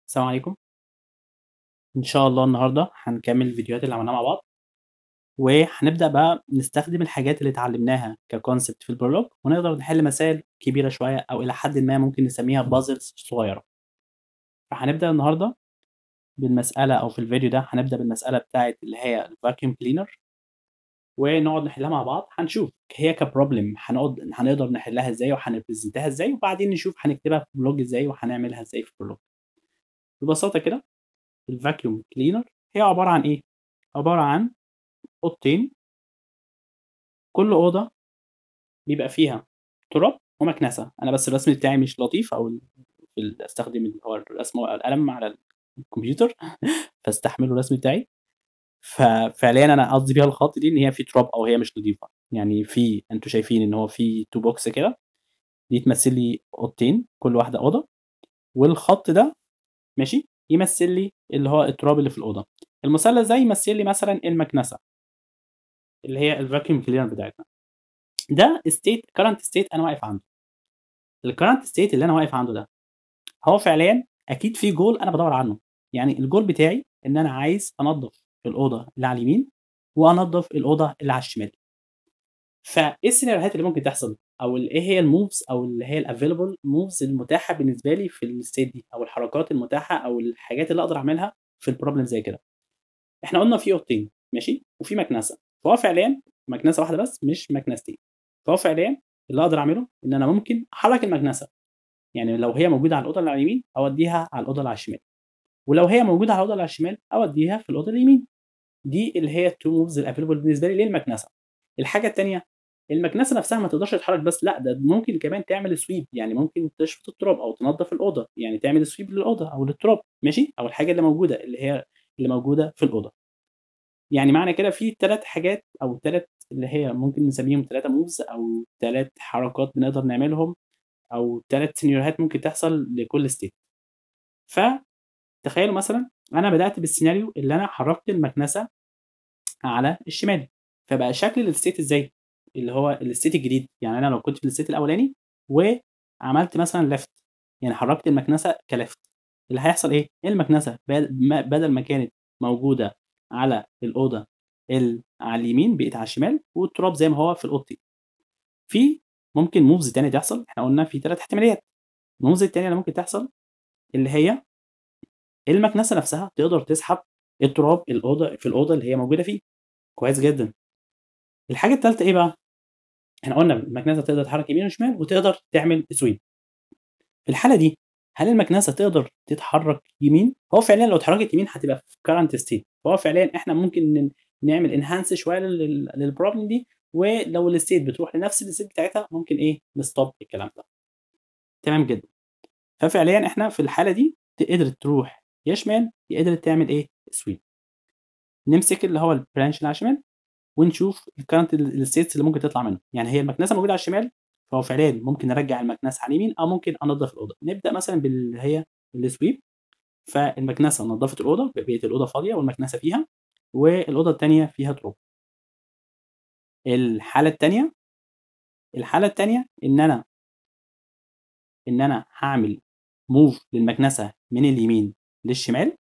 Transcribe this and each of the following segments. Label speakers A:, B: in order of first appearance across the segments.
A: السلام عليكم. إن شاء الله النهارده هنكمّل الفيديوهات اللي عملناها مع بعض، وهنبدأ بقى نستخدم الحاجات اللي اتعلمناها كconcept في الprolog ونقدر نحل مسائل كبيرة شوية أو إلى حدٍ ما ممكن نسميها puzzles صغيرة. فهنبدأ النهارده بالمسألة أو في الفيديو ده هنبدأ بالمسألة بتاعة اللي هي الvacuum cleaner ونقعد نحلها مع بعض، هنشوف هي كproblem هنقعد هنقدر نحلها إزاي وهنrepresentها إزاي، وبعدين نشوف هنكتبها في prolog إزاي وهنعملها إزاي في prolog. ببساطة كده الvacuum cleaner هي عبارة عن إيه؟ عبارة عن أوضتين كل أوضة بيبقى فيها تراب ومكنسة، أنا بس الرسم بتاعي مش لطيف أو ال ال أستخدم اللي هو الرسم والقلم على الكمبيوتر فاستحملوا الرسم بتاعي. ففعليًا أنا قصدي بيها الخط دي إن هي في تراب أو هي مش نضيفة، يعني في أنتم شايفين إن هو في 2 box كده، دي تمثل لي أوضتين كل واحدة أوضة، والخط ده ماشي، يمثل لي اللي هو التراب اللي في الأوضة. المثلث ده يمثل لي مثلًا المكنسة. اللي هي الvacuum cleaner بتاعتنا. ده state current state أنا واقف عنده. الcurrent state اللي أنا واقف عنده ده، هو فعليًا أكيد في goal أنا بادوّر عنه، يعني الgoal بتاعي إن أنا عايز أنضّف الأوضة اللي على اليمين وأنضّف الأوضة اللي على الشمال. فإيه السيناريوهات اللي ممكن تحصل أو ال إيه هي الmoves أو اللي هي الavailable moves المتاحة بالنسبة لي في الstate دي أو الحركات المتاحة أو الحاجات اللي أقدر أعملها في الproblem زي كده. إحنا قُلنا في أوضتين ماشي، وفي مكنسة، فهو فعليًا مكنسة واحدة بس مش مكنستين. فهو فعليًا اللي أقدر أعمله إن أنا ممكن أحرّك المكنسة، يعني لو هي موجودة على الأوضة اللي على اليمين أودّيها على الأوضة اللي على الشمال، ولو هي موجودة على الأوضة اللي على الشمال أودّيها في الأوضة اليمين. دي اللي هي الtwo moves الavailable بالنسبة لي للمكنسة. الحاجة التانية، المكنسة نفسها ما تقدرش تتحرك بس، لأ ده ممكن كمان تعمل sweep يعني ممكن تشفط التراب أو تنضّف الأوضة، يعني تعمل sweep للأوضة أو للتراب ماشي، أو الحاجة اللي موجودة اللي هي اللي موجودة في الأوضة. يعني معنى كده في 3 حاجات أو 3 اللي هي ممكن نسميهم 3 moves أو 3 حركات بنقدر نعملهم أو 3 سيناريوهات ممكن تحصل لكل state. فتخيلوا مثلًا أنا بدأت بالسيناريو اللي أنا حرّكت المكنسة على الشمال، فبقى شكل الstate إزاي؟ اللي هو الstate الجديد، يعني أنا لو كنت في الstate الأولاني وعملت مثلًا left يعني حرّكت المكنسة كleft اللي هيحصل إيه؟ المكنسة بد ما بدل ما كانت موجودة على الأوضة اللي على اليمين بقت على الشمال والتراب زي ما هو في الأوضتين. في ممكن moves تانية تحصل، إحنا قُلنا في 3 احتماليات. الmoves التانية اللي ممكن تحصل اللي هي المكنسة نفسها تقدر تسحب التراب الأوضة في الأوضة اللي هي موجودة فيه، كويس جدًا. الحاجة التالتة إيه بقى؟ إحنا قُلنا المكنسة تقدر تتحرك يمين وشمال وتقدر تعمل sweep. في الحالة دي هل المكنسة تقدر تتحرك يمين؟ هو فعليًا لو اتحركت يمين هتبقى في current state فهو فعليًا إحنا ممكن ن نعمل enhance شوية لل للproblem دي ولو الstate بتروح لنفس الstate بتاعتها ممكن إيه نstop الكلام ده. تمام جدًا. ففعليًا إحنا في الحالة دي ت قدرت تروح يا شمال يا قدرت تعمل إيه sweep. نمسك اللي هو الbranch اللي على الشمال ونشوف الcurrent ال الstates اللي ممكن تطلع منه، يعني هي المكنسة موجودة على الشمال فهو فعليًا ممكن أرجّع المكنسة على اليمين أو ممكن أنضّف الأوضة. نبدأ مثلًا باللي هي الsweep فالمكنسة نضّفت الأوضة بقت الأوضة فاضية والمكنسة فيها والأوضة التانية فيها تراب. الحالة التانية الحالة التانية إن أنا إن أنا هاعمل move للمكنسة من اليمين للشمال.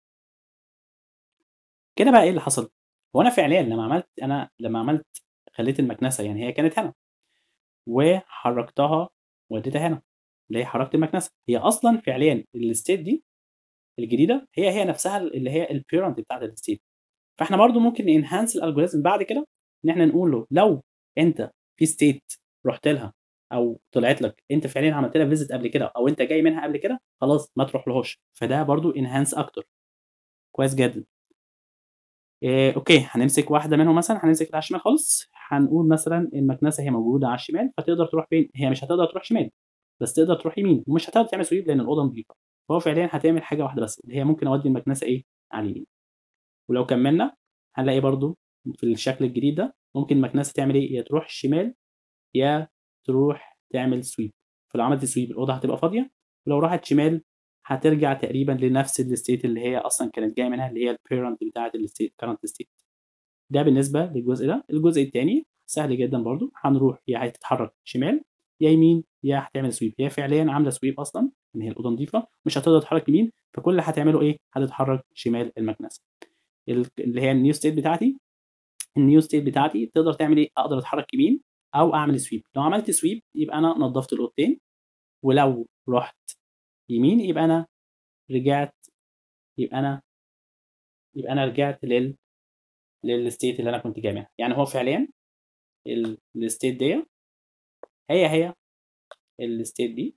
A: كده بقى إيه اللي حصل؟ هو أنا فعليًا لمّا عملت أنا لمّا عملت خلّيت المكنسة يعني هي كانت هنا وحرّكتها وديتها هنا، اللي هي حركت المكنسة. هي أصلًا فعليًا الstate دي الجديدة هي، هي نفسها اللي هي الparent بتاعة الstate. فإحنا برضه ممكن نenhance الalgorithm بعد كده إن إحنا نقول له لو أنت في state رُحت لها أو طلعت لك أنت فعليًا عملت لها visit قبل كده أو أنت جاي منها قبل كده، خلاص ما تروحلهاش، فده برضه enhance أكتر. كويس جدًا. آآ أوكي، هنمسك واحدة منهم مثلًا، هنمسك اللي على الشمال خالص، هنقول مثلًا المكنسة هي موجودة على الشمال فتقدر تروح فين؟ هي مش هتقدر تروح شمال، بس تقدر تروح يمين ومش هتقدر تعمل sweep لأن الأوضة نضيفة. فهو فعليًا هتعمل حاجة واحدة بس، اللي هي ممكن أودّي المكنسة إيه، على اليمين. ولو كمّلنا هنلاقي برضه في الشكل الجديد ده ممكن المكنسة تعمل إيه، يا تروح شمال يا تروح تعمل sweep. فلو عملت sweep الأوضة هتبقى فاضية، ولو راحت شمال هترجع تقريبًا لنفس الstate اللي هي أصلًا كانت جاية منها اللي هي الparent بتاعة الstate current state. ده بالنسبة للجزء ده. الجزء التاني سهل جدًا برضه، هنروح يا هتتحرك شمال يا يمين يا هتعمل sweep. هي فعليًا عاملة sweep أصلًا إن هي الأوضة نضيفة مش هتقدر تتحرك يمين فكل اللي هتعمله إيه هتتحرك شمال المكنسة ال- اللي هي النيو ستيت بتاعتي النيو ستيت بتاعتي تقدر تعمل ايه اقدر اتحرك يمين او اعمل سويب لو عملت سويب يبقى انا نظفت الاوضتين ولو رحت يمين يبقى انا رجعت يبقى انا يبقى انا رجعت لل للستيت اللي انا كنت جاي منها يعني هو فعليا ال- الستيت دي هي هي الستيت دي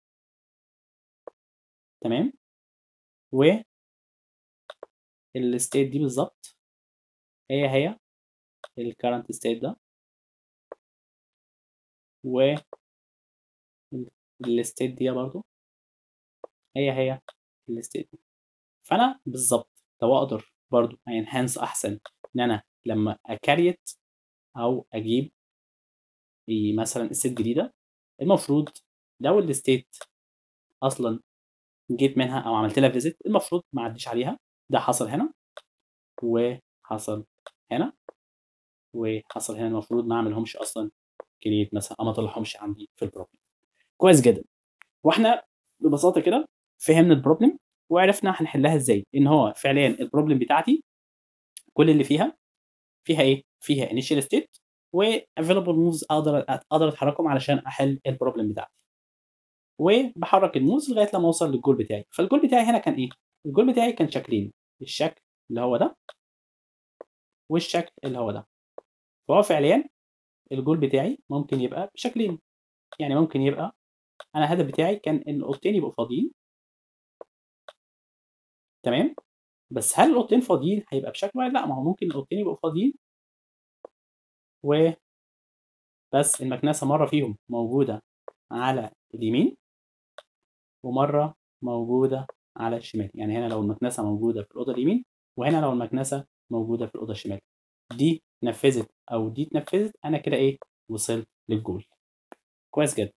A: تمام و الستيت دي بالظبط هي هي الكرنت ستيت ده و الستيت دي برضو هي هي الستيت دي فانا بالظبط لو اقدر برضو انهانس احسن ان انا لما اكريت او اجيب إيه مثلا الستيت جديده المفروض لو الستيت اصلا جيت منها او عملت لها فيزيت المفروض ما اعديش عليها ده حصل هنا وحصل هنا وحصل هنا المفروض ما اعملهمش اصلا كريت مثلا او ما اطلعهمش عندي في البروبلم كويس جدا واحنا ببساطه كده فهمنا البروبلم وعرفنا هنحلها ازاي ان هو فعليا البروبلم بتاعتي كل اللي فيها فيها ايه فيها initial state و available moves اقدر اقدر اتحركهم علشان احل البروبلم بتاعتي وبحرك الموز لغايه لما اوصل للجول بتاعي فالجول بتاعي هنا كان ايه الجول بتاعي كان شكلين الشكل اللي هو ده والشكل اللي هو ده فهو فعليا الجول بتاعي ممكن يبقى بشكلين يعني ممكن يبقى انا الهدف بتاعي كان ان الاوضتين يبقوا فاضيين تمام بس هل الاوضتين فاضيين هيبقى بشكل واحد لا ما هو ممكن الاوضتين يبقوا فاضيين و بس المكنسه مره فيهم موجوده على اليمين ومره موجوده على الشمال يعني هنا لو المكنسه موجوده في الاوضه اليمين وهنا لو المكنسه موجوده في الاوضه الشمال دي نفذت او دي اتنفذت انا كده ايه وصلت للجول كويس جدا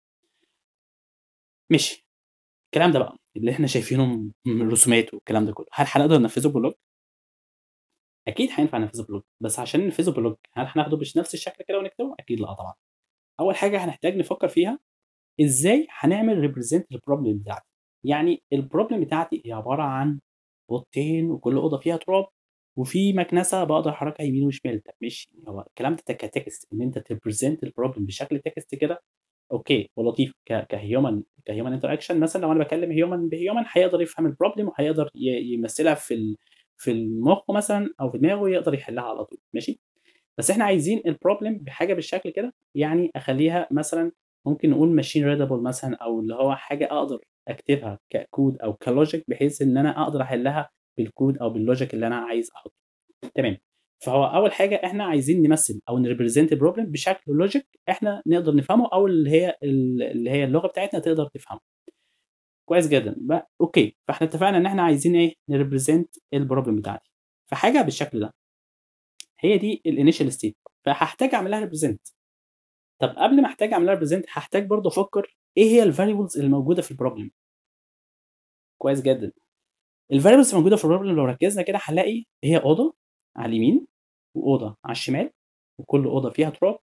A: ماشي الكلام ده بقى اللي احنا شايفينه من الرسومات والكلام ده كله هل هنقدر ننفذه بلوج اكيد هينفع ننفذه بلوج بس عشان ننفذه بلوج هل هناخده بنفس الشكل كده ونكتبه اكيد لا طبعا اول حاجه هنحتاج نفكر فيها ازاي هنعمل ريبريزنت البروبلم بتاعتي يعني البروبلم بتاعتي هي عباره عن اوضتين وكل اوضه فيها تراب وفي مكنسه بقدر احركها يمين وشمال طب ماشي هو الكلام ده كتكست ان انت تبريزنت البروبلم بشكل تكست كده اوكي ولطيف كهيومن كهيومن انتراكشن مثلا لو انا بكلم هيومن بهيومن هيقدر يفهم البروبلم وهيقدر يمثلها في ال... في المخ مثلا او في دماغه يقدر يحلها على طول ماشي بس احنا عايزين البروبلم بحاجه بالشكل كده يعني اخليها مثلا ممكن نقول ماشين ريدابل مثلا او اللي هو حاجه اقدر اكتبها ككود او كلوجيك بحيث ان انا اقدر احلها بالكود او باللوجيك اللي انا عايز احطه تمام فهو اول حاجه احنا عايزين نمثل او نريبريزنت البروبلم بشكل لوجيك احنا نقدر نفهمه او اللي هي اللي هي اللغه بتاعتنا تقدر تفهمه كويس جدا بقى اوكي فاحنا اتفقنا ان احنا عايزين ايه نريبريزنت البروبلم بتاعتي فحاجه بالشكل ده هي دي الانيشال ستيت فهحتاج اعمل لها ريبريزنت طب قبل ما احتاج اعمل لها ريبريزنت هحتاج برضه افكر ايه هي الفاريبلز اللي موجوده في البروبلم كويس جدا الفاريبلز الموجوده في البروبلم لو ركزنا كده هنلاقي هي اوضه على اليمين واوضه على الشمال وكل اوضه فيها تراب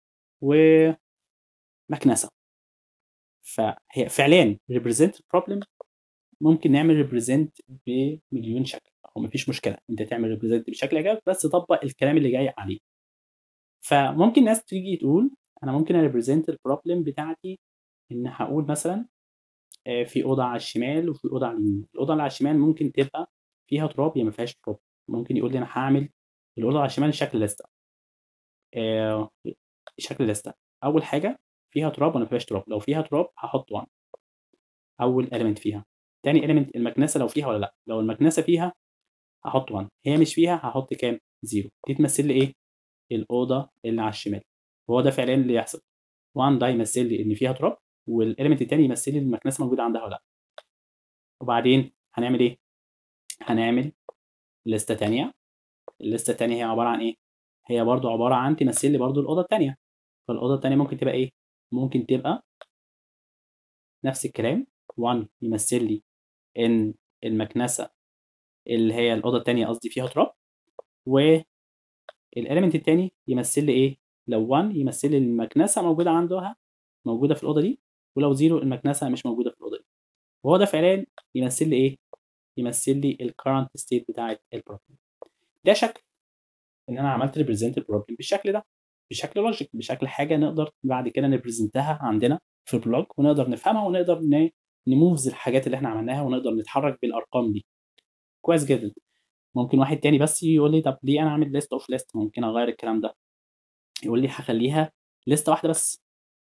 A: ومكنسه فهي فعليا ريبريزنت بروبلم ممكن نعمل ريبريزنت بمليون شكل هو مفيش مشكله انت تعمل ريبريزنت بشكل ايجابي بس طبق الكلام اللي جاي عليه فممكن ناس تيجي تقول انا ممكن اريبريزنت البروبلم بتاعتي ان هقول مثلا في اوضه على الشمال وفي اوضه على اليمين الاوضه اللي على الشمال ممكن تبقى فيها تراب يا ما فيهاش تراب ممكن يقول لي انا هعمل الاوضه على الشمال شكل لسته آه شكل لسته اول حاجه فيها تراب ولا ما فيهاش تراب لو فيها تراب هحط 1 اول اليمنت فيها تاني اليمنت المكنسه لو فيها ولا لا لو المكنسه فيها هحط 1 هي مش فيها هحط كام 0 دي تمثل لي ايه الاوضه اللي على الشمال وهو ده فعليا اللي يحصل 1 ده يمثل لي ان فيها تراب والاليمنت التاني يمثل لي المكنسه موجوده عندها ولا لا وبعدين هنعمل ايه هنعمل لسته تانية الليسته التانية هي عباره عن ايه هي برضو عباره عن تمثل لي برضو الاوضه التانية فالاوضه التانية ممكن تبقى ايه ممكن تبقى نفس الكلام 1 يمثل لي ان المكنسه اللي هي الاوضه التانية قصدي فيها تراب والاليمنت التاني يمثل لي ايه لو 1 يمثل لي المكنسه موجوده عندها موجوده في الاوضه دي ولو 0 المكنسه مش موجوده في الاوضه دي وهو ده فعليًا يمثل لي إيه، يمثل لي الcurrent state بتاعة الproblem. ده شكل إن أنا عملت represent الproblem بالشكل ده، بشكل logic بشكل حاجة نقدر بعد كده نبريزنتها عندنا في البلوج ونقدر نفهمها ونقدر ن نmoves الحاجات اللي إحنا عملناها ونقدر نتحرك بالأرقام دي. كويس جدًا. ممكن واحد تاني بس يقول لي طب ليه أنا أعمل list of list ممكن أغيّر الكلام ده. يقول لي هاخلّيها ليستة واحدة بس.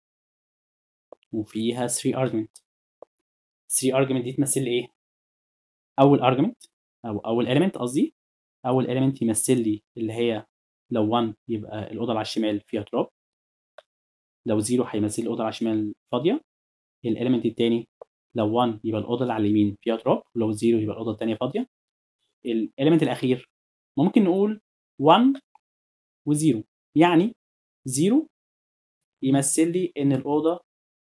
A: وفيها 3 argument. 3 argument دي تمثل لي إيه؟ أول argument أو أول element قصدي، أول element يمثل لي اللي هي لو 1 يبقى الأوضة اللي على الشمال فيها تراب. لو 0 هيمثل لي الأوضة اللي على الشمال فاضية. الelement التاني لو 1 يبقى الأوضة اللي على اليمين فيها تراب، ولو 0 يبقى الأوضة التانية فاضية. الelement الأخير ممكن نقول 1 و0 يعني 0 يمثل لي إن الأوضة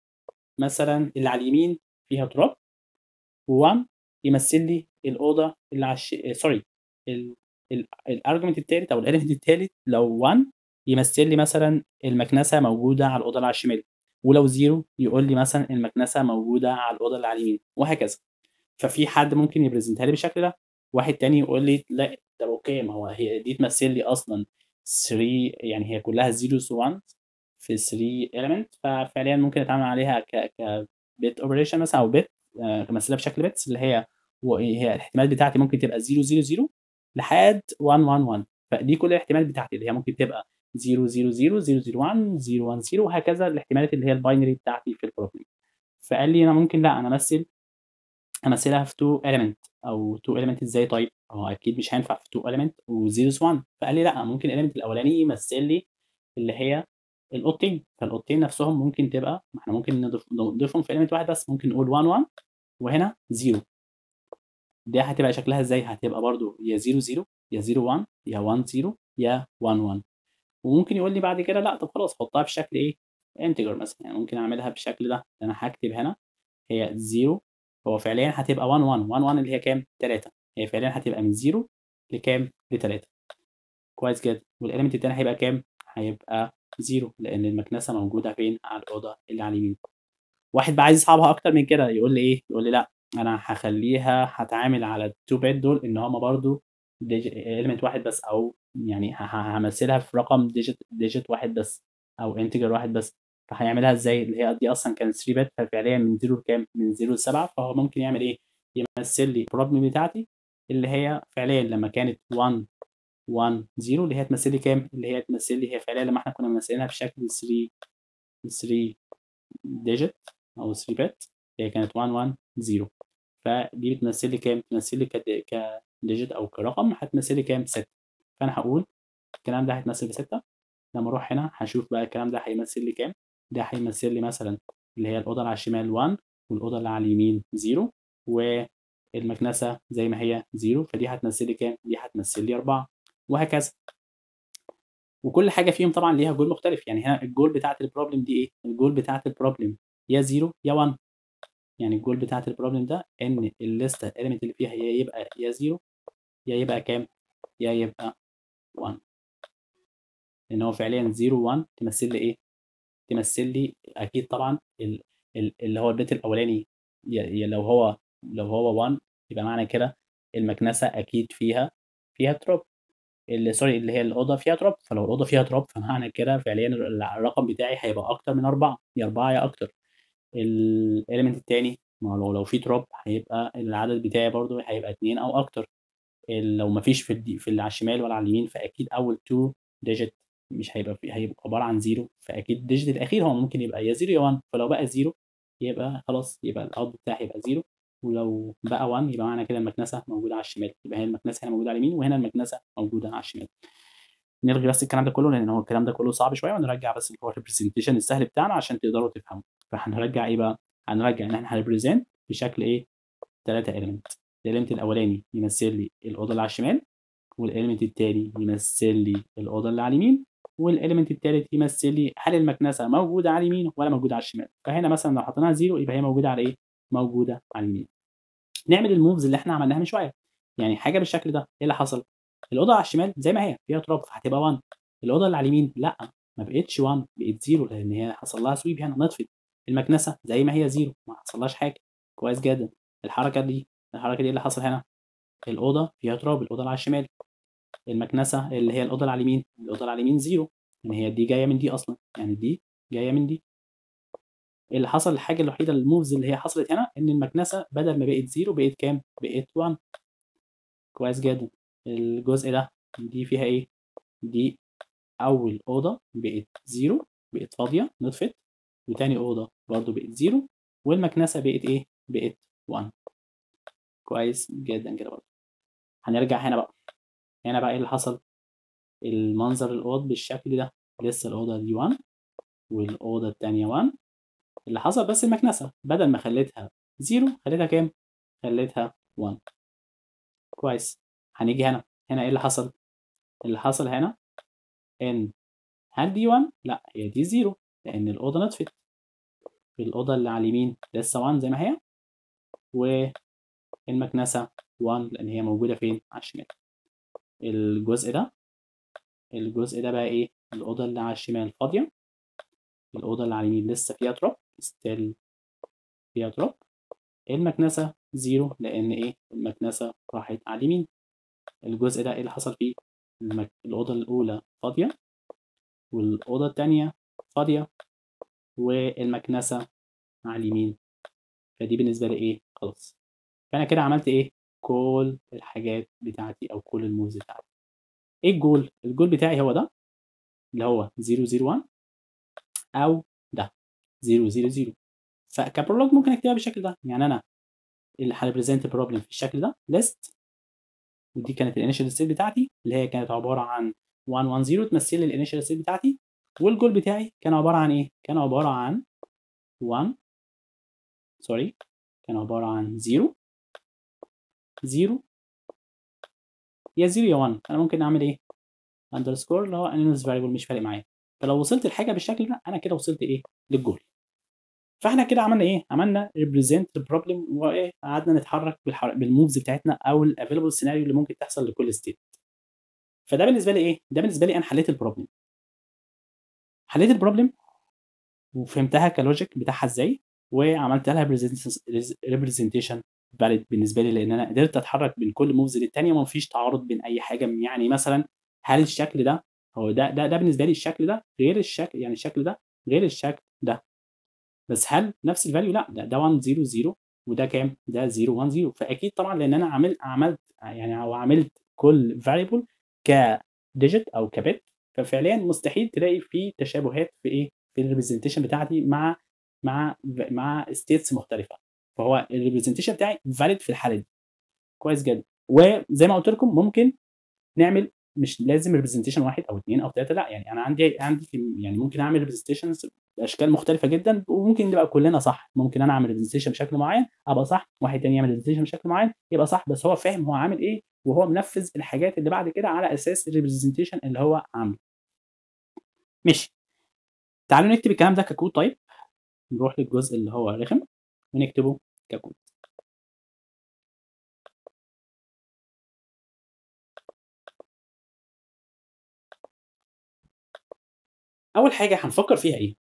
A: مثلًا اللي على اليمين فيها تراب، و1 يمثل لي الأوضة اللي على الش sorry ال ال الargument التالت أو الelement التالت لو 1 يمثل لي مثلًا المكنسة موجودة على الأوضة اللي على الشمال، ولو 0 يقول لي مثلًا المكنسة موجودة على الأوضة اللي على اليمين وهكذا. ففي حد ممكن يبريزنتها لي بالشكل ده، واحد تاني يقول لي لأ طب أوكي ما هو هي دي تمثل لي أصلًا 3 يعني هي كلها zeros وones في 3 element ففعليًا ممكن أتعامل عليها ك كbit operation مثلًا أو bit آآ أمثلها بشكل bits اللي هي وهي الاحتمالات بتاعتي ممكن تبقى 0 0 0 لحد 1 1 1 فدي كل الاحتمالات بتاعتي اللي هي ممكن تبقى 0 0 0 0 0 1 0 1 0 وهكذا الاحتمالات اللي هي الbinary بتاعتي في الproblem. فقال لي أنا ممكن لأ أنا أمثل أمثلها في 2 element أو 2 element إزاي طيب؟ هو أكيد مش هينفع في 2 element وzeros 1 فقال لي لأ ممكن الelement الأولاني يمثل لي اللي هي الأوضتين، فالأوضتين نفسهم ممكن تبقى ما إحنا ممكن نضيف نضيفهم في element واحد بس ممكن نقول 1 1 وهنا 0. دي هتبقى شكلها إزاي؟ هتبقى برضه يا 0 0 يا 0 1 يا 1 0 يا 1 1 وممكن يقول لي بعد كده لأ طب خلاص حطها بشكل إيه integer مثلًا يعني ممكن أعملها بالشكل ده، أنا هاكتب هنا هي 0 هو فعليًا هتبقى 1 1 1 1 اللي هي كام؟ 3 هي فعليًا هتبقى من 0 لكام؟ ل3 كويس جدًا والelement التاني هيبقى كام؟ هيبقى 0 لأن المكنسة موجودة فين؟ على الأوضة اللي على اليمين. واحد بقى عايز يصعبها أكتر من كده يقول لي إيه؟ يقول لي لأ أنا هاخلّيها هاتعامل على ال2 bit دول إن هم برضه ديج element واحد بس أو يعني ه ه هامثلها في رقم digit digit واحد بس أو integer واحد بس، فهيعملها إزاي؟ اللي هي دي أصلًا كانت 3 bit ففعليًا من 0 لكام؟ من 0 ل7 فهو ممكن يعمل إيه؟ يمثل لي الproblem بتاعتي اللي هي فعليًا لما كانت 1 1 0 اللي هي تمثل لي كام؟ اللي هي تمثل لي هي فعليًا لما إحنا كنا ممثلينها بشكل 3 3 digit أو 3 bit هي كانت 1 1 0 فدي بتمثل لي كام؟ بتمثل لي كد كdigit أو كرقم هتمثل لي كام؟ 6 فأنا هاقول الكلام ده هيتمثل ب6 لما أروح هنا هاشوف بقى الكلام ده هيمثل لي كام؟ ده هيمثل لي مثلًا اللي هي الأوضة اللي على الشمال 1 والأوضة اللي على اليمين 0 والمكنسة زي ما هي 0 فدي هتمثل لي كام؟ دي هتمثل لي 4 وهكذا. وكل حاجة فيهم طبعًا ليها goal مختلف يعني هنا الgoal بتاعة الproblem دي إيه؟ الgoal بتاعة الproblem يا 0 يا 1 يعني الgoal بتاعة الproblem ده إن الليستة element اللي فيها يا يبقى يا 0 يا يبقى كام؟ يا يبقى 1. لأن هو فعليًا 0 1 تمثل لي إيه؟ تمثل لي أكيد طبعًا ال ال اللي هو الbit الأولاني ي ي لو هو لو هو 1 يبقى معنى كده المكنسة أكيد فيها فيها تراب ال sorry اللي هي الأوضة فيها تراب، فلو الأوضة فيها تراب فمعنى كده فعليًا ال الرقم بتاعي هيبقى أكتر من 4 يا 4 يا أكتر. الelement التاني ما هو لو لو في تراب هيبقى العدد بتاعي برضه هيبقى 2 أو أكتر. ال لو ما فيش في الد في اللي على الشمال ولا على اليمين فأكيد أول 2 digit مش هيبقى في هيبقى عبارة عن 0 فأكيد الdigit الأخير هو ممكن يبقى يا 0 يا 1 فلو بقى 0 يبقى خلاص يبقى الoutput بتاعي هيبقى 0 ولو بقى 1 يبقى معنى كده المكنسة موجودة على الشمال، يبقى هي المكنسة هنا موجودة على اليمين وهنا المكنسة موجودة على الشمال. نلغي بس الكلام ده كله لأن هو الكلام ده كله صعب شوية ونرجّع بس اللي هو الrepresentation السهل بتاعنا عشان تقدروا تفهموا. فهنرجّع إيه بقى؟ هنرجّع إن إحنا هنrepresent بشكل إيه؟ 3 element الelement الأولاني يمثل لي الأوضة اللي على الشمال والelement التاني يمثل لي الأوضة اللي على اليمين والelement التالت يمثل لي هل المكنسة موجودة على اليمين ولا موجودة على الشمال. فهنا مثلًا لو حطيناها 0 يبقى هي موجودة على إيه؟ موجودة على اليمين. نعمل الmoves اللي إحنا عملناها من شوية يعني حاجة بالشكل ده إيه اللي حصل؟ الأوضة على الشمال زي ما هي فيها تراب فهتبقى 1 الأوضة اللي على اليمين لأ ما بقتش 1 بقت 0 لأن هي حصل لها sweep هنا نطفت. المكنسة زي ما هي 0 ما حصلهاش حاجة كويس جدًا. الحركة دي الحركة دي إيه اللي حصل هنا؟ الأوضة فيها تراب الأوضة اللي على الشمال المكنسة اللي هي الأوضة اللي على اليمين الأوضة اللي على اليمين زيرو يعني هي دي جاية من دي أصلا يعني دي جاية من دي اللي حصل الحاجة الوحيدة الموفز اللي هي حصلت هنا إن المكنسة بدل ما بقت زيرو بقت كام؟ بقت 1 كويس جدا الجزء ده دي فيها إيه؟ دي أول أوضة بقت زيرو بقت فاضية نطفت وتاني أوضة برضو بقت زيرو والمكنسة بقت إيه؟ بقت 1 كويس جدا كده برضو هنرجع هنا بقى هنا بقى إيه اللي حصل؟ المنظر الأوض بالشكل ده لسه الأوضة دي 1 والأوضة التانية 1 اللي حصل بس المكنسة بدل ما خليتها زيرو خليتها كام؟ خليتها 1 كويس هنيجي هنا هنا ايه اللي حصل؟ اللي حصل هنا ان هل دي 1؟ لا هي دي زيرو لأن الأوضة نطفت الأوضة اللي على اليمين لسه 1 زي ما هي والمكنسة 1 لأن هي موجودة فين؟ على الشمال الجزء ده الجزء ده بقى ايه؟ الأوضة اللي على الشمال فاضية الأوضة اللي على اليمين لسه فيها تراب ستيل فيها تراب المكنسة زيرو لأن إيه المكنسة راحت على اليمين الجزء ده إيه اللي حصل فيه المك... الأوضة الأولى فاضية والأوضة التانية فاضية والمكنسة على اليمين فدي بالنسبة لي إيه خلاص فأنا كده عملت إيه كل الحاجات بتاعتي أو كل الموز بتاعتي إيه الجول الجول بتاعي هو ده اللي هو 001 او ده 0 0 0 فكبرولوج ممكن اكتبها بالشكل ده يعني انا اللي هريبريزنت بروبلم في الشكل ده ليست ودي كانت الانيشال ستيت بتاعتي اللي هي كانت عباره عن 1 1 0 تمثل لي الانيشال ستيت بتاعتي والجول بتاعي كان عباره عن ايه؟ كان عباره عن 1 سوري كان عباره عن 0 0 يا 0 يا 1 انا ممكن اعمل ايه؟ اندرسكور اللي هو انونيمس فاريبل مش فارق معايا فلو وصلت لحاجه بالشكل ده انا كده وصلت ايه للجول فاحنا كده عملنا ايه عملنا ريبريزنت البروبلم وايه قعدنا نتحرك بالحر... بالموفز بتاعتنا او الافيلبل سيناريو اللي ممكن تحصل لكل ستيت فده بالنسبه لي ايه ده بالنسبه لي انا حليت البروبلم حليت البروبلم وفهمتها كلوجيك بتاعها ازاي وعملت لها ريبريزنتيشن فاليد بالنسبه لي لان انا قدرت اتحرك بين كل موفز للتانيه وما فيش تعارض بين اي حاجه يعني مثلا هل الشكل ده هو ده ده ده بالنسبه لي الشكل ده غير الشكل يعني الشكل ده غير الشكل ده بس هل نفس الفاليو لا ده ده 1 0 0 وده كام ده 0 1 0 فاكيد طبعا لان انا عملت عملت يعني او عملت كل فاريبل كديجيت او كبت ففعليا مستحيل تلاقي في تشابهات في ايه في الريبريزنتيشن بتاعتي مع مع مع ستيتس مختلفه فهو الريبريزنتيشن بتاعي فاليد في الحاله دي كويس جدا وزي ما قلت لكم ممكن نعمل مش لازم ريبريزنتيشن واحد او اثنين او ثلاثه لا يعني انا عندي عندي يعني ممكن اعمل ريبريزنتيشنز باشكال مختلفه جدا وممكن نبقى كلنا صح ممكن انا اعمل ريبريزنتيشن بشكل معين ابقى صح واحد تاني يعمل ريبريزنتيشن بشكل معين يبقى صح بس هو فاهم هو عامل ايه وهو منفذ الحاجات اللي بعد كده على اساس الريبريزنتيشن اللي هو عامله ماشي تعالوا نكتب الكلام ده ككود طيب نروح للجزء اللي هو رخم ونكتبه ككود اول حاجه هنفكر فيها ايه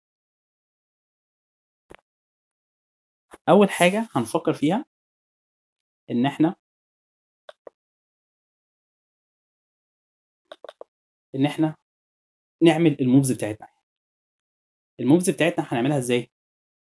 A: اول حاجه هنفكر فيها ان احنا ان احنا نعمل الموفز بتاعتنا الموفز بتاعتنا هنعملها ازاي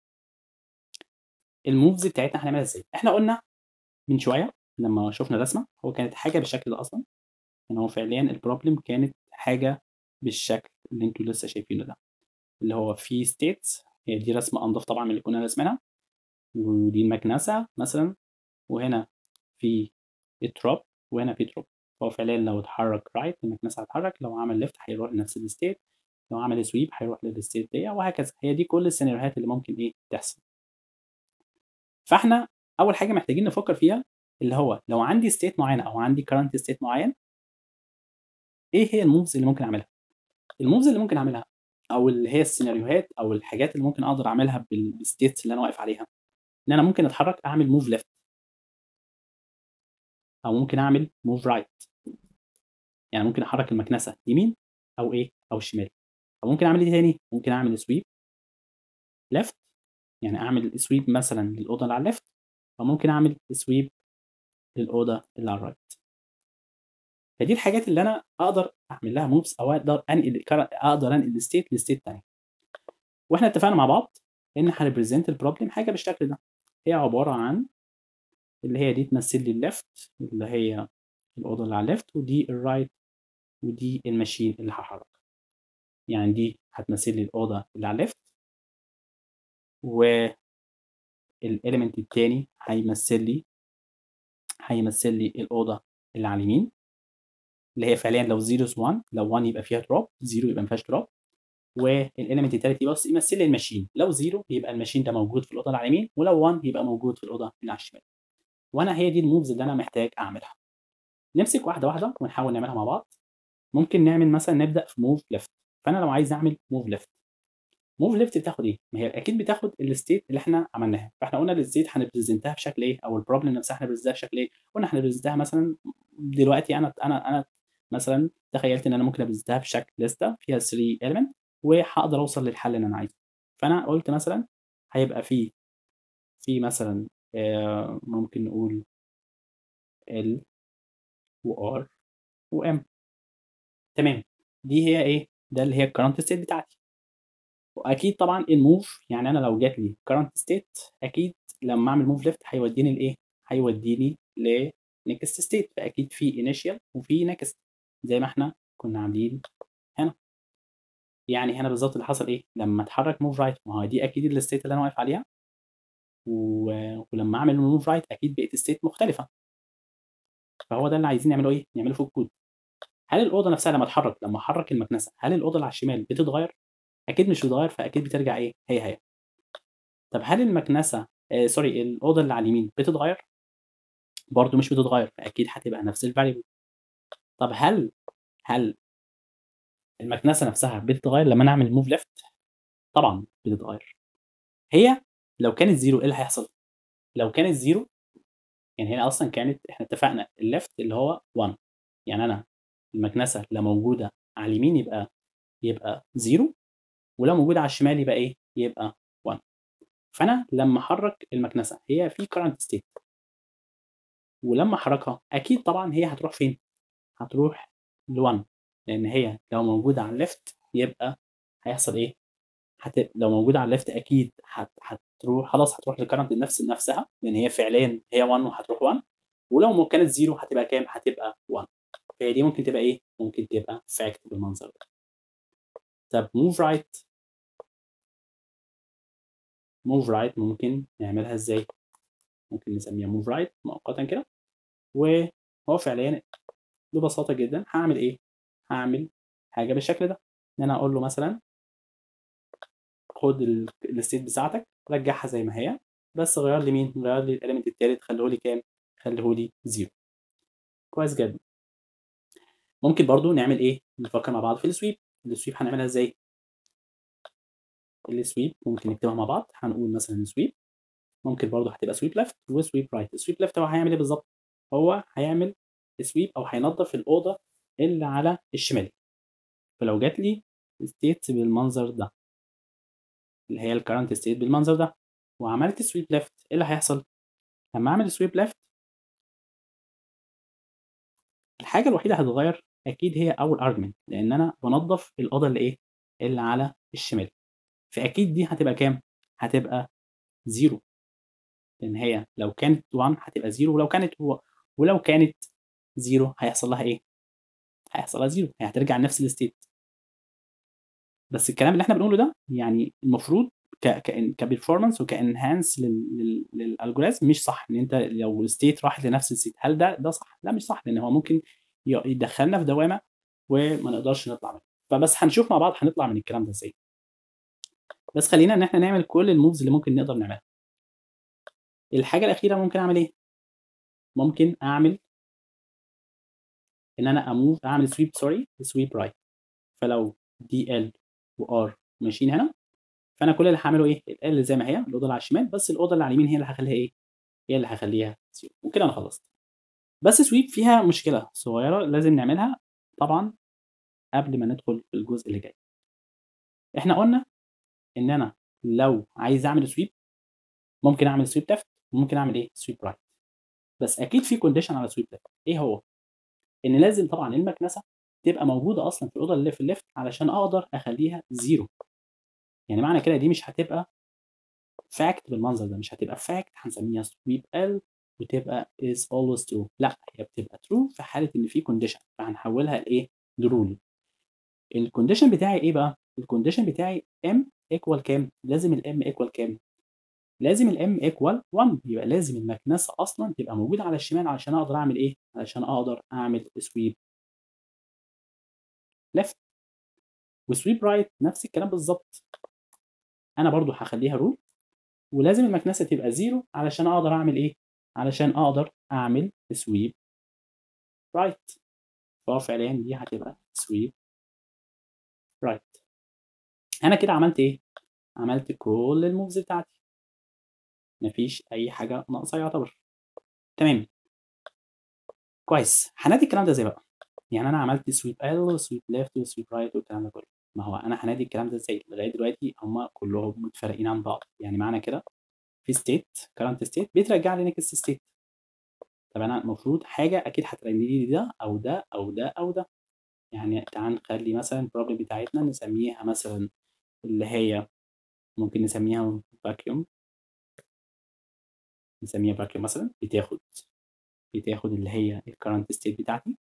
A: الموفز بتاعتنا هنعملها ازاي احنا قلنا من شويه لما شفنا الرسمه هو كانت حاجه بالشكل ده اصلا ان هو فعليا البروبلم كانت حاجه بالشكل اللي انتوا لسه شايفينه ده اللي هو في ستيتس هي دي رسمه انضف طبعا من اللي كنا رسمينها ودي المكنسه مثلا وهنا في التروب وهنا في تروب هو فعليا لو اتحرك رايت المكنسه هتتحرك لو عمل ليفت هيروح لنفس الستيت لو عمل سويب هيروح للستيت دي وهكذا هي دي كل السيناريوهات اللي ممكن ايه تحصل فاحنا اول حاجه محتاجين نفكر فيها اللي هو لو عندي ستيت معينه او عندي كرنت ستيت معين ايه هي الموفز اللي ممكن اعملها الموفز اللي ممكن اعملها او اللي هي السيناريوهات او الحاجات اللي ممكن اقدر اعملها بالستيتس اللي انا واقف عليها ان انا ممكن اتحرك اعمل موف ليفت او ممكن اعمل موف رايت يعني ممكن احرك المكنسه يمين او ايه او شمال او ممكن اعمل ايه تاني ممكن اعمل سويب ليفت يعني اعمل سويب مثلا للاوضه اللي على الليفت فممكن اعمل سويب للاوضه اللي على الرايت فدي الحاجات اللي انا اقدر اعمل لها موفز او اقدر انقل اقدر انقل الستيت لستيت تاني واحنا اتفقنا مع بعض ان هنريبريزنت البروبلم حاجه بالشكل ده هي عباره عن اللي هي دي تمثل لي الليفت اللي هي الاوضه اللي على الليفت ودي الرايت ودي الماشين اللي هحركها يعني دي هتمثل لي الاوضه اللي على الليفت والاليمنت التاني هيمثل لي هيمثل لي الاوضه اللي على اليمين اللي هي فعليا لو 0 1 لو 1 يبقى فيها دروب 0 يبقى ما فيهاش دروب والاليمنت التالت يبقى يمثل لي الماشين لو 0 يبقى الماشين ده موجود في الاوضه اللي على اليمين ولو 1 يبقى موجود في الاوضه اللي على الشمال وانا هي دي الموفز اللي انا محتاج اعملها نمسك واحده واحده ونحاول نعملها مع بعض ممكن نعمل مثلا نبدا في موف ليفت فانا لو عايز اعمل موف ليفت موف ليفت بتاخد ايه؟ ما هي اكيد بتاخد الستيت اللي احنا عملناها فاحنا قلنا الستيت هنبريزنتها بشكل ايه او البروبلم نفسها هنبريزنتها بشكل ايه؟ قلنا هنبريزنتها مثلا دلوقتي انا انا انا مثلا تخيلت ان انا ممكن ابريزنتها بشكل لسته فيها 3 element وهقدر اوصل للحل اللي انا عايزه فانا قلت مثلا هيبقى في في مثلا آه ممكن نقول ال و R و M تمام دي هي ايه ده اللي هي الكرنت ستيت بتاعتي واكيد طبعا الموف يعني انا لو جات لي كرنت ستيت اكيد لما اعمل موف ليفت هيوديني لايه هيوديني لنكست ستيت فاكيد في انيشال وفي نكست زي ما احنا كنا عاملين هنا يعني هنا بالظبط اللي حصل ايه لما اتحرك موف رايت ما هو دي اكيد الستيت اللي انا واقف عليها و... ولما اعمل موف رايت اكيد بقت ستيت مختلفه فهو ده اللي عايزين نعمله ايه نعمله في الكود هل الاوضه نفسها لما اتحرك لما احرك المكنسه هل الاوضه اللي على الشمال بتتغير اكيد مش بتتغير فاكيد بترجع ايه هي هي طب هل المكنسه آه سوري الاوضه اللي على اليمين بتتغير برضو مش بتتغير فاكيد هتبقى نفس الفاليو طب هل هل المكنسه نفسها بتتغير لما انا اعمل موف ليفت طبعا بتتغير هي لو كانت زيرو ايه اللي هيحصل لو كانت زيرو يعني هنا اصلا كانت احنا اتفقنا الليفت اللي هو 1 يعني انا المكنسه لو موجوده على اليمين يبقى يبقى زيرو ولو موجوده على الشمال يبقى ايه يبقى 1 فانا لما احرك المكنسه هي في كرنت ستيت ولما احركها اكيد طبعا هي هتروح فين هتروح ل 1 لان هي لو موجوده على الليفت يبقى هيحصل ايه هت... لو موجوده على الليفت اكيد هت... هتروح خلاص هتروح للكرنت نفس نفسها لان هي فعليا هي 1 وهتروح 1 ولو كانت زيرو هتبقى كام هتبقى 1 فهي دي ممكن تبقى ايه ممكن تبقى فاكت بالمنظر ده طب موف رايت موف رايت ممكن نعملها ازاي ممكن نسميها موف رايت مؤقتا كده وهو فعليا ببساطه جدا هعمل ايه هعمل حاجه بالشكل ده ان انا اقول له مثلا خد الستيت بتاعتك رجعها زي ما هي بس غير لي مين غير لي الاليمنت التالت خليه لي كام خليه لي زيرو كويس جدا ممكن برضو نعمل ايه نفكر مع بعض في السويب السويب هنعملها ازاي السويب ممكن نكتبها مع بعض هنقول مثلا سويب ممكن برضو هتبقى سويب ليفت وسويب رايت السويب ليفت هو هيعمل ايه بالظبط هو هيعمل سويب او هينظف الاوضه اللي على الشمال فلو جات لي ستيت بالمنظر ده اللي هي الكرنت ستيت بالمنظر ده وعملت سويب ليفت ايه اللي هيحصل لما اعمل سويب ليفت الحاجه الوحيده هتتغير اكيد هي اول ارجمنت لان انا بنظف الاوضه اللي ايه اللي على الشمال فاكيد دي هتبقى كام هتبقى زيرو لان هي لو كانت 1 هتبقى زيرو ولو كانت ولو كانت زيرو هيحصل لها ايه هيحصل لها زيرو هي هترجع لنفس الستيت بس الكلام اللي احنا بنقوله ده يعني المفروض ك كبرفورمانس وكانهانس للالجوريزم مش صح ان انت لو الستيت راحت لنفس الستيت هل ده ده صح؟ لا مش صح لان هو ممكن يدخلنا في دوامه وما نقدرش نطلع منها فبس هنشوف مع بعض هنطلع من الكلام ده ازاي بس خلينا ان احنا نعمل كل الموفز اللي ممكن نقدر نعملها الحاجه الاخيره ممكن اعمل ايه ممكن اعمل ان انا اموف اعمل سويب سوري سويب رايت فلو دي ال وار ماشيين هنا فانا كل اللي هعمله ايه ال زي ما هي الاوضه اللي على الشمال بس الاوضه اللي على اليمين هي اللي هخليها ايه هي اللي هخليها سويب وكده انا خلصت بس سويب فيها مشكله صغيره لازم نعملها طبعا قبل ما ندخل في الجزء اللي جاي احنا قلنا ان انا لو عايز اعمل سويب ممكن اعمل سويب ليفت وممكن اعمل ايه سويب رايت بس اكيد في كونديشن على سويب ليفت ايه هو ان لازم طبعا المكنسه تبقى موجوده اصلا في الاوضه اللي في الليفت علشان اقدر اخليها زيرو يعني معنى كده دي مش هتبقى فاكت بالمنظر ده مش هتبقى فاكت هنسميها سويب ال وتبقى is always true لا هي بتبقى true في حاله ان في كونديشن فهنحولها لايه لرول الكونديشن بتاعي ايه بقى الكونديشن بتاعي m equal كام لازم الام equal كام لازم الام equal 1 يبقى لازم المكنسه اصلا تبقى موجوده على الشمال علشان اقدر اعمل ايه علشان اقدر اعمل سويب left وسويب رايت نفس الكلام بالظبط انا برضو هخليها رول ولازم المكنسه تبقى زيرو علشان اقدر اعمل ايه علشان اقدر اعمل سويب رايت فهو فعليا دي هتبقى سويب رايت انا كده عملت ايه عملت كل الموفز بتاعتي مفيش اي حاجه ناقصه يعتبر تمام كويس هنادي الكلام ده ازاي بقى يعني انا عملت سويب ال وسويب ليفت وسويب رايت والكلام ده كله ما هو انا هنادي الكلام ده ازاي لغايه دلوقتي هم كلهم متفرقين عن بعض يعني معنى كده في ستيت كرنت ستيت بيترجع لي نيكست ستيت طب انا المفروض حاجه اكيد هترجع لي ده او ده او ده او ده يعني تعال نخلي مثلا البروبلم بتاعتنا نسميها مثلا اللي هي ممكن نسميها فاكيوم نسميها فاكيوم مثلا بتاخد بتاخد اللي هي الكرنت ستيت بتاعتي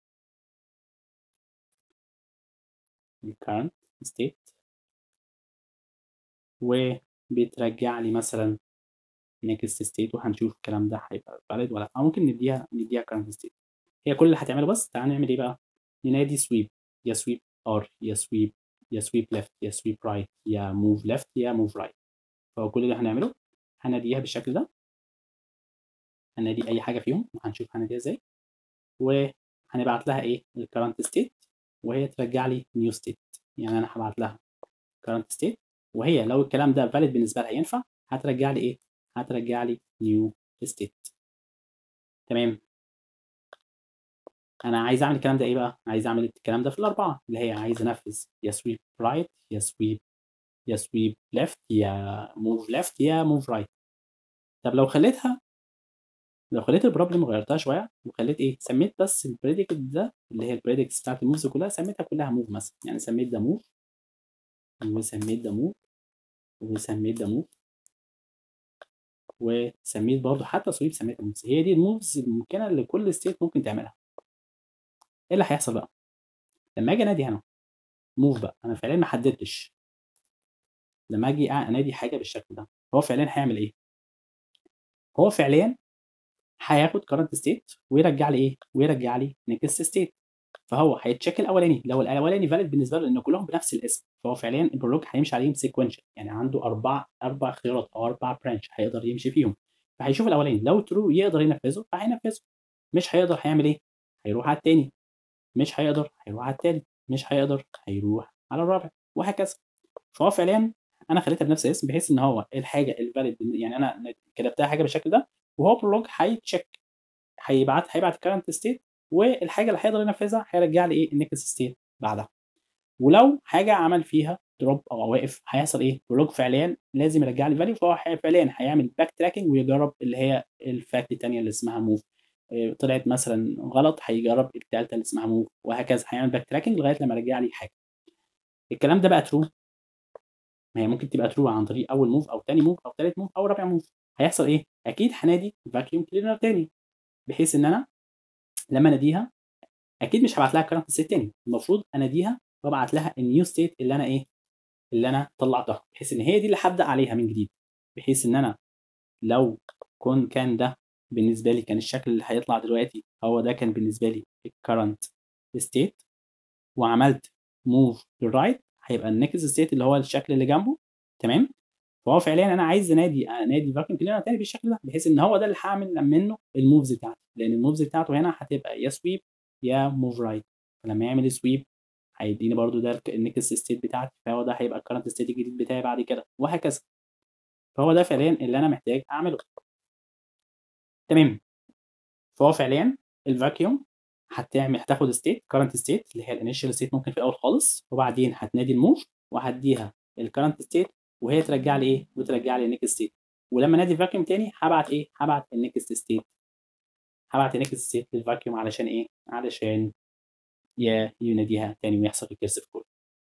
A: الكرنت ستيت وبترجع لي مثلا نيكست ستيت وهنشوف الكلام ده هيبقى فاليد ولا او ممكن نديها نديها كرنت ستيت هي كل اللي هتعمله بس تعال نعمل ايه بقى ننادي سويب يا سويب ار يا سويب يا سويب ليفت يا سويب رايت يا موف ليفت يا موف رايت فهو كل اللي هنعمله هناديها بالشكل ده هنادي اي حاجه فيهم وهنشوف هناديها ازاي وهنبعت لها ايه الكرنت ستيت وهي ترجع لي نيو ستيت يعني انا هبعت لها كرنت ستيت وهي لو الكلام ده فاليد بالنسبه لها ينفع هترجع لي ايه هترجع لي نيو ستيت تمام انا عايز اعمل الكلام ده ايه بقى عايز اعمل الكلام ده في الاربعه اللي هي عايز انفذ يا سويب رايت يا سويب يا سويب ليفت يا موف ليفت يا موف رايت طب لو خليتها لو خليت البروبلم غيرتها شويه وخليت ايه سميت بس البريديكت ده اللي هي البريديكتس بتاعت الموفز كلها سميتها كلها موف مثلا يعني سميت ده موف وسميت ده موف وسميت ده موف وسميت برضه حتى سويب سميتها موفز هي دي الموفز الممكنه اللي كل ستيت ممكن تعملها ايه اللي هيحصل بقى لما اجي انادي هنا موف بقى انا فعليا ما حددتش لما اجي انادي حاجه بالشكل ده هو فعليا هيعمل ايه هو فعليا هياخد كرنت ستيت ويرجع لي ايه ويرجع لي نيكست ستيت فهو هيتشيك الاولاني لو الاولاني فاليد بالنسبه له لان كلهم بنفس الاسم فهو فعليا البروج هيمشي عليهم سيكونشال يعني عنده اربع اربع خيارات او اربع برانش هيقدر يمشي فيهم فهيشوف الاولاني لو ترو يقدر ينفذه فهينفذه مش هيقدر هيعمل ايه هيروح على التاني مش هيقدر هيروح على التالت مش هيقدر هيروح على الرابع وهكذا فهو فعليا انا خليتها بنفس الاسم بحيث ان هو الحاجه الفاليد يعني انا كتبتها حاجه بالشكل ده وهو برولوج هيتشيك هيبعت هيبعت الكرنت ستيت والحاجه اللي هيقدر ينفذها هيرجع لي ايه النكست ستيت بعدها ولو حاجه عمل فيها دروب او واقف هيحصل ايه برولوج فعليا لازم يرجع لي فاليو فهو فعليا هيعمل باك تراكنج ويجرب اللي هي الفاكت الثانيه اللي اسمها موف طلعت مثلا غلط هيجرب الثالثه اللي اسمها موف وهكذا هيعمل باك تراكنج لغايه لما يرجع لي حاجه الكلام ده بقى ترو ما هي ممكن تبقى ترو عن طريق اول موف او ثاني موف او ثالث موف او رابع موف هيحصل ايه اكيد هنادي فاكيوم كلينر تاني بحيث ان انا لما اناديها اكيد مش هبعت لها كرنت ستيت تاني المفروض اناديها وابعت لها النيو ستيت اللي انا ايه اللي انا طلعتها بحيث ان هي دي اللي هبدا عليها من جديد بحيث ان انا لو كون كان ده بالنسبه لي كان الشكل اللي هيطلع دلوقتي هو ده كان بالنسبه لي الكرنت ستيت وعملت موف للرايت هيبقى النكست ستيت اللي هو الشكل اللي جنبه تمام فهو فعليا انا عايز انادي انادي فاكيوم كلينر تاني بالشكل ده بحيث ان هو ده اللي هعمل منه الموفز بتاعتي لان الموفز بتاعته هنا هتبقى يا سويب يا موف رايت فلما يعمل سويب هيديني برده ده النكست ستيت بتاعتي فهو ده هيبقى الكرنت ستيت الجديد بتاعي بعد كده وهكذا فهو ده فعليا اللي انا محتاج اعمله تمام فهو فعليا الفاكيوم هتعمل هتاخد ستيت كرنت ستيت اللي هي الانيشال ستيت ممكن في الاول خالص وبعدين هتنادي الموف وهديها الكرنت ستيت وهي ترجع لي ايه وترجع لي النيكست ستيت ولما انادي الفاكيوم تاني هابعت ايه هابعت النكست ستيت هابعت النكست ستيت للفاكيوم علشان ايه علشان يا يناديها تاني ويحصل الكيرسيف كول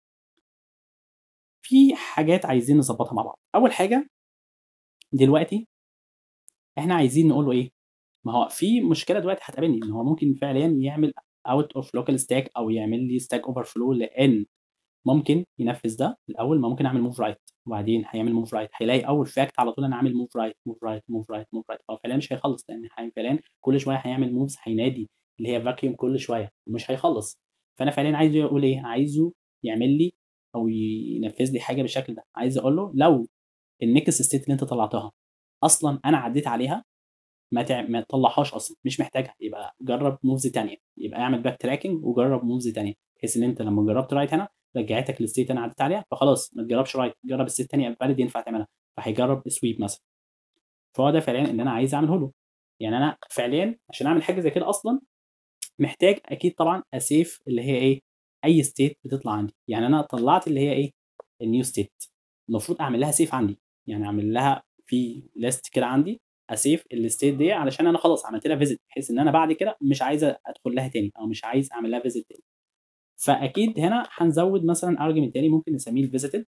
A: في حاجات عايزين نظبطها مع بعض اول حاجه دلوقتي احنا عايزين نقول له ايه ما هو في مشكله دلوقتي هتقابلني ان هو ممكن فعليا يعمل اوت اوف لوكال ستاك او يعمل لي ستاك اوفر فلو لان ممكن ينفذ ده الاول ما ممكن اعمل موف رايت وبعدين هيعمل موف رايت هيلاقي اول فاكت على طول انا عامل موف رايت موف رايت موف رايت موف رايت هو فعليا مش هيخلص لان فعليا كل شويه هيعمل موفز هينادي اللي هي فاكيوم كل شويه ومش هيخلص فانا فعليا عايزه يقول ايه عايزه يعمل لي او ينفذ لي حاجه بالشكل ده عايز اقول له لو النكست ستيت اللي انت طلعتها اصلا انا عديت عليها ما تع... ما تطلعهاش اصلا مش محتاجها يبقى جرب موفز ثانيه يبقى اعمل باك تراكنج وجرب موفز ثانيه بحيث ان انت لما جربت رايت هنا رجعتك للستيت انا عديت عليها فخلاص ما تجربش رايت جرب الستيت الثانيه فاليد ينفع تعملها فهيجرب سويب مثلا فهو ده فعليا اللي انا عايز اعمله له يعني انا فعليا عشان اعمل حاجه زي كده اصلا محتاج اكيد طبعا اسيف اللي هي ايه اي ستيت بتطلع عندي يعني انا طلعت اللي هي ايه النيو ستيت المفروض اعمل لها سيف عندي يعني اعمل لها في ليست كده عندي اسيف الستيت دي علشان انا خلاص عملت لها فيزيت بحيث ان انا بعد كده مش عايز ادخل لها تاني او مش عايز اعمل لها فيزيت تاني فاكيد هنا هنزود مثلا ارجيومنت تاني ممكن نسميه الفيزيتد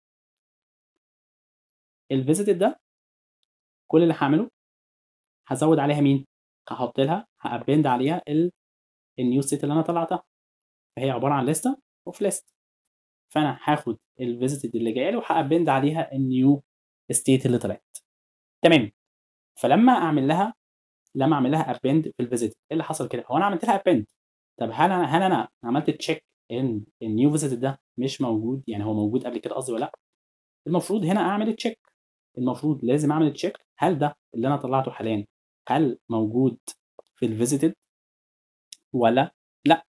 A: الفيزيتد ده كل اللي هعمله هزود عليها مين هحط لها هابند عليها النيو ستيت اللي انا طلعتها فهي عباره عن لسته وفي ليست فانا هاخد الفيزيتد اللي جايه لي وهابند عليها النيو ستيت اللي طلعت تمام فلما اعمل لها لما اعمل لها ابند في الفيزيت ايه اللي حصل كده هو انا عملت لها ابند طب هل انا هل انا عملت تشيك ان النيو فيزيت ده مش موجود يعني هو موجود قبل كده قصدي ولا لا المفروض هنا اعمل تشيك المفروض لازم اعمل تشيك هل ده اللي انا طلعته حاليا هل موجود في الفيزيتد ولا لا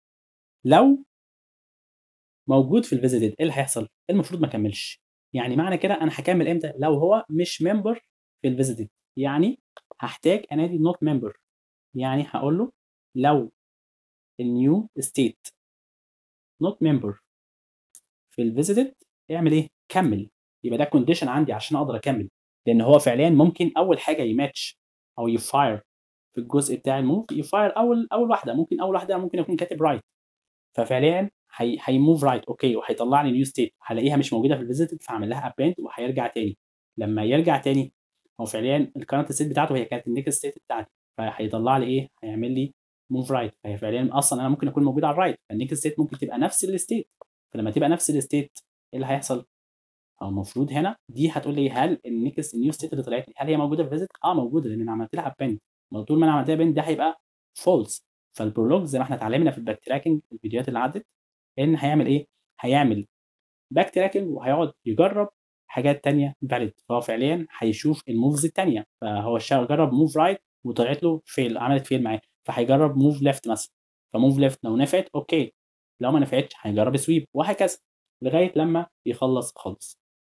A: لو موجود في الفيزيتد ايه اللي هيحصل المفروض ما اكملش يعني معنى كده انا هكمل امتى لو هو مش ممبر في الفيزيتد يعني هحتاج انادي نوت ممبر يعني هقول له لو النيو ستيت نوت ممبر في الفيزيتد اعمل ايه كمل يبقى ده كونديشن عندي عشان اقدر اكمل لان هو فعليا ممكن اول حاجه يماتش او يفاير في الجزء بتاع الموف يفاير اول اول واحده ممكن اول واحده ممكن يكون كاتب رايت ففعليا هيموف رايت اوكي وهيطلع لي نيو ستيت هلاقيها مش موجوده في الفيزيتد فاعمل لها ابند وهيرجع تاني لما يرجع تاني هو فعليا الكرنت ستيت بتاعته هي كانت النيكست ستيت بتاعتي فهيطلع لي ايه هيعمل لي موف رايت فهي فعليا اصلا انا ممكن اكون موجود على الرايت فالنيكست ستيت ممكن تبقى نفس الستيت فلما تبقى نفس الستيت ايه اللي هيحصل او المفروض هنا دي هتقول لي هل النيكست النيو ستيت اللي طلعت لي هل هي موجوده في الفيزيت اه موجوده لان انا عملت لها ابند طول ما انا عملت لها ابند ده هيبقى فولس فالبرولوج زي ما احنا اتعلمنا في الباك تراكنج الفيديوهات اللي عدت ان هيعمل ايه هيعمل باك تراكنج وهيقعد يجرب حاجات تانية فاليد فهو فعليا هيشوف الموفز التانية فهو جرب موف رايت وطلعت له فيل عملت فيل معاه فهيجرب موف ليفت مثلا فموف ليفت لو نفعت اوكي لو ما نفعتش هيجرب سويب وهكذا لغايه لما يخلص خالص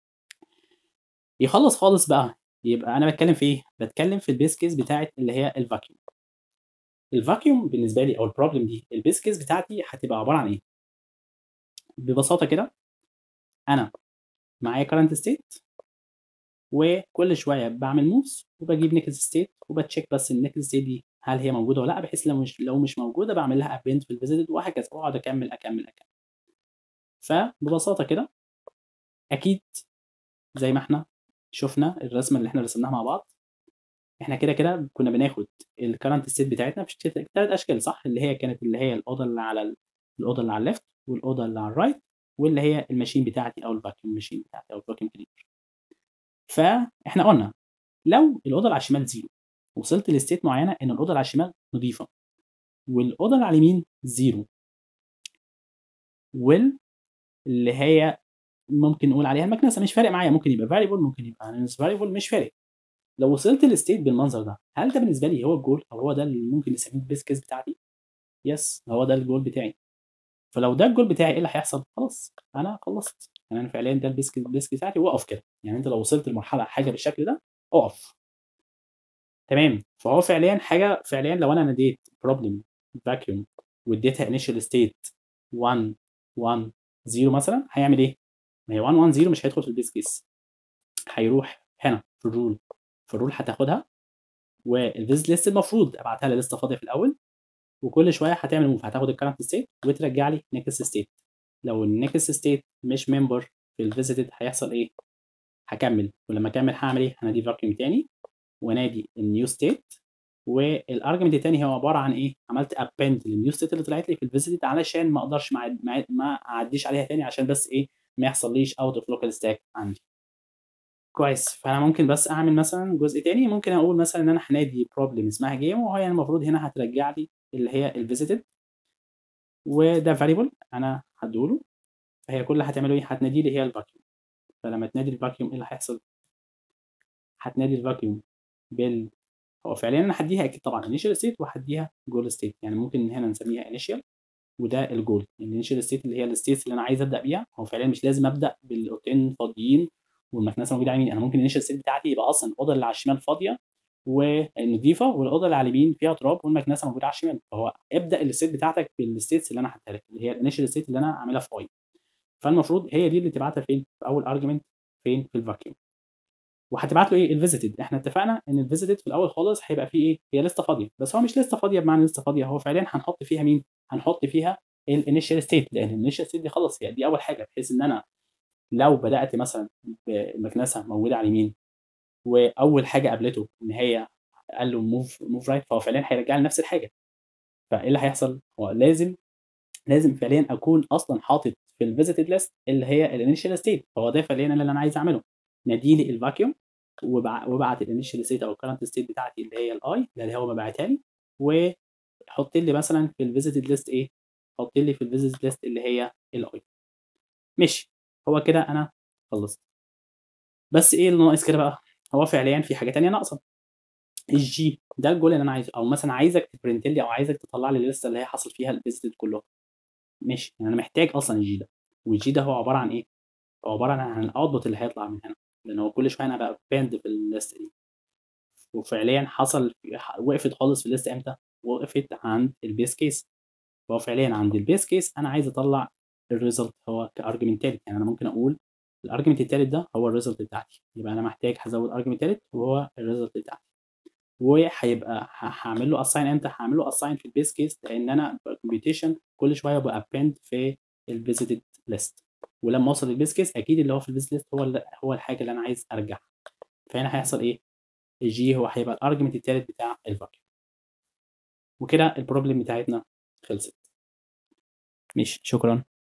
A: يخلص خالص بقى يبقى انا بتكلم في ايه بتكلم في البيس كيس بتاعت اللي هي الفاكيوم الفاكيوم بالنسبه لي او البروبلم دي البيس كيس بتاعتي هتبقى عباره عن ايه ببساطه كده انا معايا كرنت ستيت وكل شويه بعمل موفز وبجيب نيكست ستيت وبتشيك بس النيكست ستيت دي هل هي موجوده ولا لا بحيث لو مش لو مش موجوده بعمل لها ابند في الفيزيتد وهكذا واقعد اكمل اكمل اكمل فببساطه كده اكيد زي ما احنا شفنا الرسمه اللي احنا رسمناها مع بعض احنا كده كده كنا بناخد الكرنت ستيت بتاعتنا في ثلاث اشكال صح اللي هي كانت اللي هي الاوضه اللي على الاوضه اللي على الليفت والاوضه اللي على الرايت واللي هي الماشين بتاعتي او الفاكيوم ماشين بتاعتي او الفاكيوم كلينر فاحنا قلنا لو الاوضه اللي على الشمال زيرو وصلت لستيت معينه ان الاوضه اللي على الشمال نظيفه والاوضه اللي على اليمين زيرو وال اللي هي ممكن نقول عليها المكنسه مش فارق معايا ممكن يبقى فاريبل ممكن يبقى نس فاريبل مش فارق لو وصلت للستيت بالمنظر ده هل ده بالنسبه لي هو الجول او هو ده اللي ممكن نسميه البيس كيس بتاعتي يس هو ده الجول بتاعي فلو ده الجول بتاعي ايه اللي هيحصل خلاص انا خلصت يعني انا فعليا ده البيس البيس بتاعتي وقف كده يعني انت لو وصلت لمرحله حاجه بالشكل ده اقف تمام فهو فعليا حاجه فعليا لو انا ناديت بروبلم فاكيوم واديتها انيشال ستيت 1 1 0 مثلا هيعمل ايه؟ ما هي 1 1 0 مش هيدخل في البيس كيس هيروح هنا في الرول في الرول هتاخدها والفيزيت ليست المفروض ابعتها لي لسه فاضيه في الاول وكل شويه هتعمل موف هتاخد الكرنت ستيت وترجع لي نيكست ستيت لو النيكست ستيت مش ممبر في الفيزيتد هيحصل ايه هكمل ولما اكمل هعمل ايه هنادي فاكيوم تاني وانادي النيو ستيت والارجمنت التاني هو عباره عن ايه عملت ابند للنيو ستيت اللي طلعت لي في الفيزيتد علشان ما اقدرش ما, ما اعديش عليها تاني عشان بس ايه ما يحصليش اوت اوف لوكال ستاك عندي كويس فانا ممكن بس اعمل مثلا جزء تاني ممكن اقول مثلا ان انا هنادي بروبلم اسمها جيم وهي المفروض هنا هترجع لي اللي هي الفيزيتد وده فاريبل انا هديله فهي كل اللي هتعمله ايه هتنادي لي هي الفاكيوم فلما تنادي الفاكيوم ايه اللي هيحصل هتنادي الفاكيوم بال هو فعليا انا هديها اكيد طبعا انيشال ستيت وهديها جول ستيت يعني ممكن هنا نسميها انيشال وده الجول الانيشال ستيت اللي هي الستيت اللي انا عايز ابدا بيها هو فعليا مش لازم ابدا بالاوضتين فاضيين والمكنسه موجوده على اليمين انا ممكن الانيشال ستيت بتاعتي يبقى اصلا الاوضه اللي على الشمال فاضيه ونضيفه والاوضه اللي على اليمين فيها تراب والمكنسه موجوده على الشمال فهو ابدا الستيت بتاعتك بالستيتس اللي انا هديها لك اللي هي الانيشال ستيت اللي انا عاملها في اي فالمفروض هي دي اللي تبعتها فين في اول ارجيومنت فين في الفاكيوم وهتبعت له ايه الفيزيتد احنا اتفقنا ان الفيزيتد في الاول خالص هيبقى فيه ايه هي لسه فاضيه بس هو مش لسه فاضيه بمعنى لسه فاضيه هو فعليا هنحط فيها مين هنحط فيها الانيشال ستيت لان الانيشال ستيت دي خلاص هي دي اول حاجه بحيث ان انا لو بدات مثلا بالمكنسه موجوده على اليمين واول حاجه قابلته ان هي قال له موف موف رايت فهو فعليا هيرجع لي نفس الحاجه فايه اللي هيحصل هو لازم لازم فعليا اكون اصلا حاطط في الفيزيتد ليست اللي هي الانيشال ستيت فهو ده فعليا اللي انا عايز اعمله نادي لي الفاكيوم وابعت الانيشال ستيت او الكرنت ستيت بتاعتي اللي هي الاي اللي هو مبعتها لي وحط لي مثلا في الفيزيتد ليست ايه حط لي في الفيزيتد ليست اللي هي الاي ماشي هو كده انا خلصت بس ايه اللي ناقص كده بقى هو فعليا في حاجه تانية ناقصه الجي ده الجول اللي انا عايزه او مثلا عايزك تبرنت لي او عايزك تطلع لي الليسته اللي هي حصل فيها الفيزيتد كلهم ماشي يعني انا محتاج اصلا الجي ده والجي ده هو عباره عن ايه هو عباره عن الاوتبوت اللي هيطلع من هنا لان هو كل شويه انا بقى باند في الليست دي وفعليا حصل وقفت خالص في الليست امتى وقفت عند البيس كيس فهو فعليا عند البيس كيس انا عايز اطلع الريزلت هو كارجمنت تالت يعني انا ممكن اقول الارجمنت التالت ده هو الريزلت بتاعتي يبقى انا محتاج هزود ارجمنت تالت وهو الريزلت بتاعتي وهيبقى هعمل له اساين امتى هعمل له اساين في البيس كيس لان انا كومبيتيشن كل شويه بقى ابند في الفيزيتد ليست ولما اوصل للبيس كيس اكيد اللي هو في الفيزيت ليست هو هو الحاجه اللي انا عايز ارجعها فهنا هيحصل ايه الجي هو هيبقى الارجمنت التالت بتاع الفاكيوم وكده البروبلم بتاعتنا خلصت ماشي شكرا